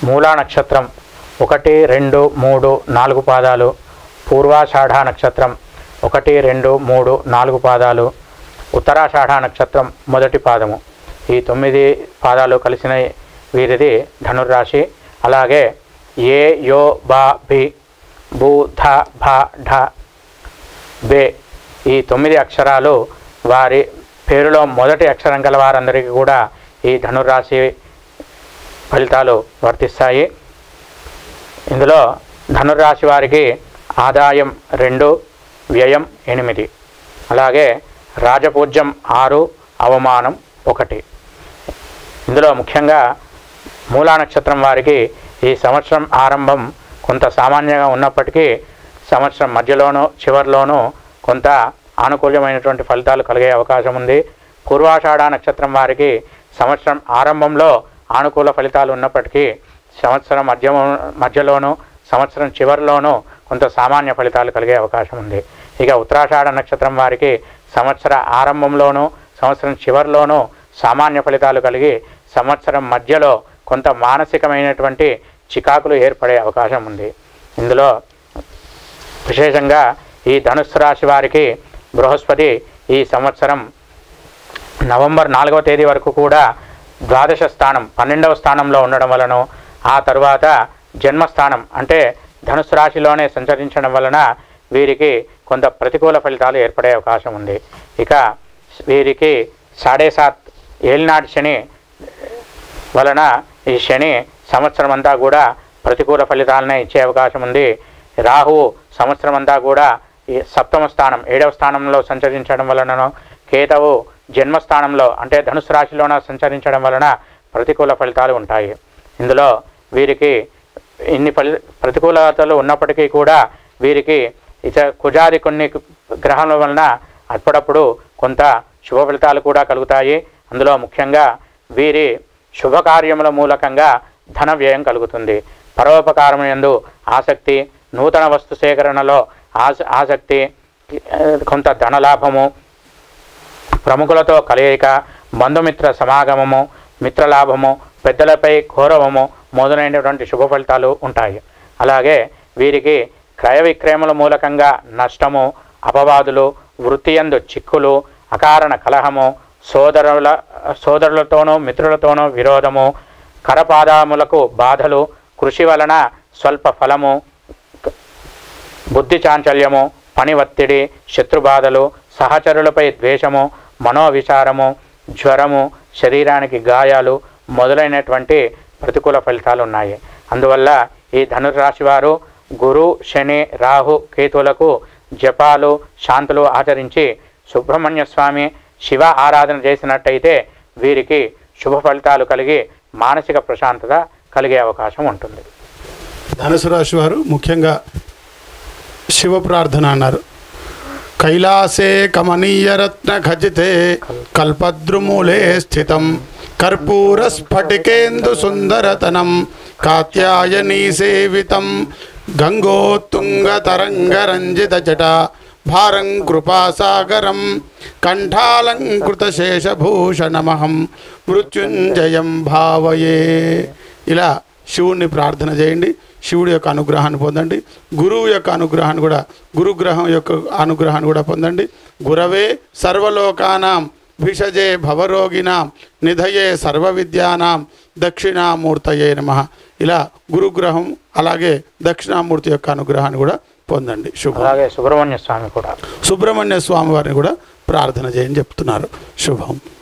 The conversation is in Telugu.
మూలా నక్షత్రం ఒకటి రెండు మూడు నాలుగు పాదాలు పూర్వాషాఢ నక్షత్రం ఒకటి రెండు మూడు నాలుగు పాదాలు ఉత్తరాషాఢ నక్షత్రం మొదటి పాదము ఈ తొమ్మిది పాదాలు కలిసిన వీరిది ధనుర్రాశి అలాగే ఏ యో బా బి భూ ధ భ ఢ బే ఈ తొమ్మిది అక్షరాలు వారి పేరులో మొదటి అక్షరం గల వారందరికీ కూడా ఈ ధనుర్రాశి ఫలితాలు వర్తిస్తాయి ఇందులో ధనుర్రాశి వారికి ఆదాయం రెండు వ్యయం ఎనిమిది అలాగే రాజపూజ్యం ఆరు అవమానం ఒకటి ఇందులో ముఖ్యంగా మూలా నక్షత్రం వారికి ఈ సంవత్సరం ఆరంభం కొంత సామాన్యంగా ఉన్నప్పటికీ సంవత్సరం మధ్యలోనూ చివరిలోనూ కొంత ఆనుకూల్యమైనటువంటి ఫలితాలు కలిగే అవకాశం ఉంది పూర్వాషాఢ నక్షత్రం వారికి సంవత్సరం ఆరంభంలో ఆనుకూల ఫలితాలు ఉన్నప్పటికీ సంవత్సరం మధ్య మధ్యలోనూ సంవత్సరం చివరిలోనూ కొంత సామాన్య ఫలితాలు కలిగే అవకాశం ఉంది ఇక ఉత్తరాషాఢ నక్షత్రం వారికి సంవత్సర ఆరంభంలోనూ సంవత్సరం చివరిలోనూ సామాన్య ఫలితాలు కలిగి సంవత్సరం మధ్యలో కొంత మానసికమైనటువంటి చికాకులు ఏర్పడే అవకాశం ఉంది ఇందులో విశేషంగా ఈ ధనుస్సు రాశి వారికి బృహస్పతి ఈ సంవత్సరం నవంబర్ నాలుగవ తేదీ వరకు కూడా ద్వాదశ స్థానం పన్నెండవ స్థానంలో ఉండడం వలన ఆ తరువాత జన్మస్థానం అంటే ధనుసు రాశిలోనే సంచరించడం వలన వీరికి కొంత ప్రతికూల ఫలితాలు ఏర్పడే అవకాశం ఉంది ఇక వీరికి సాడే సాత్ ఏలినాటి శని వలన ఈ శని సంవత్సరం అంతా కూడా ప్రతికూల ఫలితాలనే ఇచ్చే అవకాశం ఉంది రాహువు సంవత్సరం అంతా కూడా ఈ సప్తమ స్థానం ఏడవ స్థానంలో సంచరించడం వలనను కేతవు జన్మస్థానంలో అంటే ధనుసు రాశిలోన సంచరించడం వలన ప్రతికూల ఫలితాలు ఉంటాయి ఇందులో వీరికి ఇన్ని ఫలి ప్రతికూలతలు ఉన్నప్పటికీ కూడా వీరికి ఇత కుజాది కొన్ని గ్రహాల వలన అప్పుడప్పుడు కొంత శుభ ఫలితాలు కూడా కలుగుతాయి అందులో ముఖ్యంగా వీరి శుభకార్యముల మూలకంగా ధన వ్యయం కలుగుతుంది పరోపకారం యందు ఆసక్తి నూతన వస్తు సేకరణలో ఆస ఆసక్తి ఆ, కొంత ధనలాభము ప్రముఖులతో కలయిక బంధుమిత్ర సమాగమము మిత్రలాభము పెద్దలపై గౌరవము మొదలైనటువంటి శుభ ఫలితాలు ఉంటాయి అలాగే వీరికి క్రయ విక్రయముల మూలకంగా నష్టము అపవాదులు వృత్తియందు చిక్కులు అకారణ కలహము సోదరుల సోదరులతోనూ మిత్రులతోనూ విరోధము కరపాదాములకు బాధలు కృషి వలన స్వల్ప ఫలము బుద్ధి చాంచల్యము పని ఒత్తిడి శత్రుబాధలు సహచరులపై ద్వేషము మనోవిచారము జ్వరము శరీరానికి గాయాలు మొదలైనటువంటి ప్రతికూల ఫలితాలు ఉన్నాయి అందువల్ల ఈ ధనుర్రాశి వారు గురు శని రాహు కేతువులకు జపాలు శాంతులు ఆచరించి సుబ్రహ్మణ్య స్వామి శివ ఆరాధన చేసినట్టయితే వీరికి శుభ ఫలితాలు కలిగి మానసిక ప్రశాంతత కలిగే అవకాశం ఉంటుంది ధనుసు రాశి వారు ముఖ్యంగా శివ ప్రార్థన అన్నారు కైలాసే కమనీయరత్న ఖచితే కల్పద్రుమూలే స్థితం కర్పూర స్ఫటికేందు సుందరతనం కాత్యాయనీ సేవితం గంగోత్తుంగ తరంగ రంజిత జట భారం కృపాసాగరం కంఠాలంకృత శేషభూషణమహం మృత్యుంజయం భావయే ఇలా శివుణ్ణి ప్రార్థన చేయండి శివుడి యొక్క అనుగ్రహాన్ని పొందండి గురువు యొక్క అనుగ్రహాన్ని కూడా గురుగ్రహం యొక్క అనుగ్రహాన్ని కూడా పొందండి గురవే సర్వలోకానాం భిషజే భవరోగినాం నిధయే సర్వ విద్యానాం దక్షిణామూర్తయే నమ ఇలా గురుగ్రహం అలాగే దక్షిణామూర్తి యొక్క అనుగ్రహాన్ని కూడా పొందండి శుభం అలాగే సుబ్రహ్మణ్య స్వామి కూడా సుబ్రహ్మణ్య స్వామి వారిని కూడా ప్రార్థన చేయని చెప్తున్నారు శుభం